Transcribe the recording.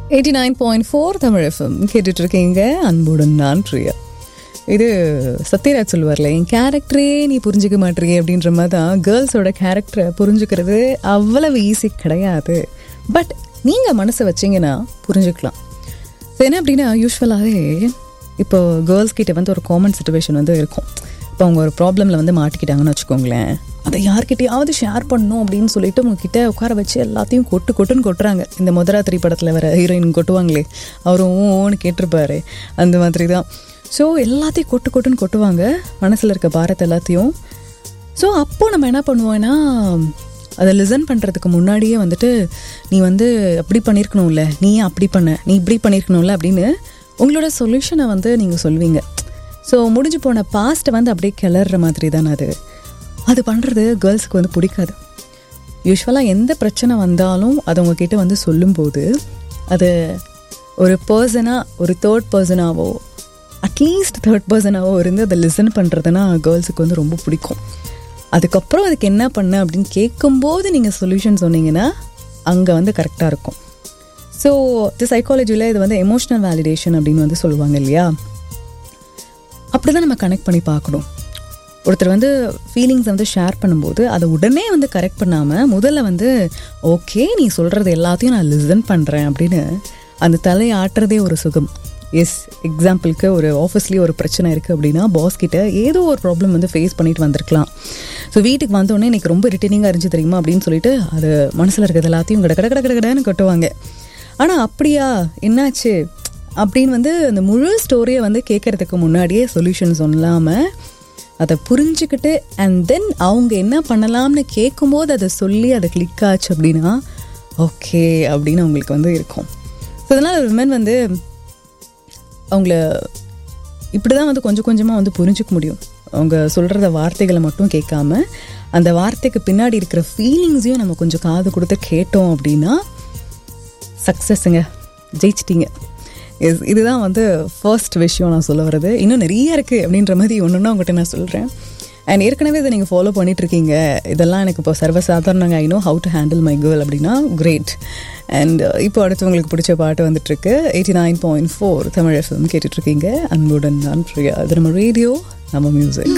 eighty nine point four Tamil FM கேட்டுட்டு இருக்கீங்க அன்புடன் நான் பிரியா இது சத்யராஜ் சொல்லுவார்ல என் கேரக்டரே நீ புரிஞ்சுக்க மாட்டேறிய அப்படின்ற மாதிரி தான் கேர்ள்ஸோட கேரக்டரை புரிஞ்சுக்கிறது அவ்வளவு ஈஸி கிடையாது பட் நீங்கள் மனசை வச்சிங்கன்னா புரிஞ்சுக்கலாம் So, என்ன அப்படின்னா யூஸ்வலாகவே இப்போ கேர்ள்ஸ் கிட்ட வந்து ஒரு காமன் சுச்சுவேஷன் வந்து இருக்கும் இப்போ அவங்க ஒரு ப்ராப்ளமில் வந்து மாட்டிக்கிட்டாங்கன்னு வச்சுக்கோங்களேன் அதை யார்கிட்டயாவது ஷேர் பண்ணணும் அப்படின்னு சொல்லிட்டு உங்ககிட்ட உட்கார வச்சு எல்லாத்தையும் கொட்டு கொட்டுன்னு கொட்டுறாங்க இந்த முதராத்திரி படத்தில் வர ஹீரோயின் கொட்டுவாங்களே அவரும் ஓன்னு கேட்டிருப்பாரு அந்த மாதிரி தான் ஸோ எல்லாத்தையும் கொட்டு கொட்டுன்னு கொட்டுவாங்க மனசில் இருக்க பாரத்தை எல்லாத்தையும் ஸோ அப்போது நம்ம என்ன பண்ணுவோம்னா அதை லிசன் பண்ணுறதுக்கு முன்னாடியே வந்துட்டு நீ வந்து அப்படி பண்ணியிருக்கணும்ல நீ ஏன் அப்படி பண்ண நீ இப்படி பண்ணியிருக்கணும்ல அப்படின்னு உங்களோட சொல்யூஷனை வந்து நீங்கள் சொல்வீங்க ஸோ முடிஞ்சு போன பாஸ்ட்டை வந்து அப்படியே கிளற மாதிரி தானே அது அது பண்ணுறது கேர்ள்ஸுக்கு வந்து பிடிக்காது யூஸ்வலாக எந்த பிரச்சனை வந்தாலும் அது உங்ககிட்ட வந்து சொல்லும்போது அது ஒரு பர்சனாக ஒரு தேர்ட் பர்சனாவோ அட்லீஸ்ட் தேர்ட் பர்சனாவோ இருந்து அதை லிசன் பண்ணுறதுனா கேர்ள்ஸுக்கு வந்து ரொம்ப பிடிக்கும் அதுக்கப்புறம் அதுக்கு என்ன பண்ண அப்படின்னு கேட்கும்போது நீங்கள் சொல்யூஷன் சொன்னீங்கன்னா அங்கே வந்து கரெக்டாக இருக்கும் ஸோ இது சைக்காலஜியில் இது வந்து எமோஷ்னல் வேலிடேஷன் அப்படின்னு வந்து சொல்லுவாங்க இல்லையா அப்படி தான் நம்ம கனெக்ட் பண்ணி பார்க்கணும் ஒருத்தர் வந்து ஃபீலிங்ஸை வந்து ஷேர் பண்ணும்போது அதை உடனே வந்து கரெக்ட் பண்ணாமல் முதல்ல வந்து ஓகே நீ சொல்கிறது எல்லாத்தையும் நான் லிசன் பண்ணுறேன் அப்படின்னு அந்த தலையை ஆட்டுறதே ஒரு சுகம் எஸ் எக்ஸாம்பிளுக்கு ஒரு ஆஃபீஸ்லேயே ஒரு பிரச்சனை இருக்குது அப்படின்னா பாஸ் கிட்ட ஏதோ ஒரு ப்ராப்ளம் வந்து ஃபேஸ் பண்ணிட்டு வந்திருக்கலாம் ஸோ வீட்டுக்கு வந்தோடனே எனக்கு ரொம்ப ரிட்டர்னிங்காக இருந்துச்சு தெரியுமா அப்படின்னு சொல்லிட்டு அது மனசில் இருக்கிறது எல்லாத்தையும் கட கட கட கட கடன்னு கொட்டுவாங்க ஆனால் அப்படியா என்னாச்சு அப்படின்னு வந்து அந்த முழு ஸ்டோரியை வந்து கேட்கறதுக்கு முன்னாடியே சொல்யூஷன் சொல்லாமல் அதை புரிஞ்சுக்கிட்டு அண்ட் தென் அவங்க என்ன பண்ணலாம்னு கேட்கும்போது அதை சொல்லி அதை கிளிக் ஆச்சு அப்படின்னா ஓகே அப்படின்னு அவங்களுக்கு வந்து இருக்கும் ஸோ அதனால் விமன் வந்து அவங்கள இப்படி தான் வந்து கொஞ்சம் கொஞ்சமாக வந்து புரிஞ்சுக்க முடியும் அவங்க சொல்கிறத வார்த்தைகளை மட்டும் கேட்காம அந்த வார்த்தைக்கு பின்னாடி இருக்கிற ஃபீலிங்ஸையும் நம்ம கொஞ்சம் காது கொடுத்து கேட்டோம் அப்படின்னா சக்ஸஸ்ங்க ஜெயிச்சிட்டிங்க எஸ் இதுதான் வந்து ஃபர்ஸ்ட் விஷயம் நான் சொல்ல வர்றது இன்னும் நிறைய இருக்குது அப்படின்ற மாதிரி ஒன்று ஒன்று உங்கள்கிட்ட நான் சொல்கிறேன் அண்ட் ஏற்கனவே இதை நீங்கள் ஃபாலோ பண்ணிகிட்ருக்கீங்க இதெல்லாம் எனக்கு இப்போ சர்வசாதாரணங்க I know how to handle my girl அப்படின்னா கிரேட் அண்ட் இப்போ அடுத்து உங்களுக்கு பிடிச்ச பாட்டு வந்துட்டுருக்கு eighty nine point four Tamil FM கேட்டுட்ருக்கீங்க அன்புடன் நான் பிரியா இது நம்ம ரேடியோ நம்ம மியூசிக்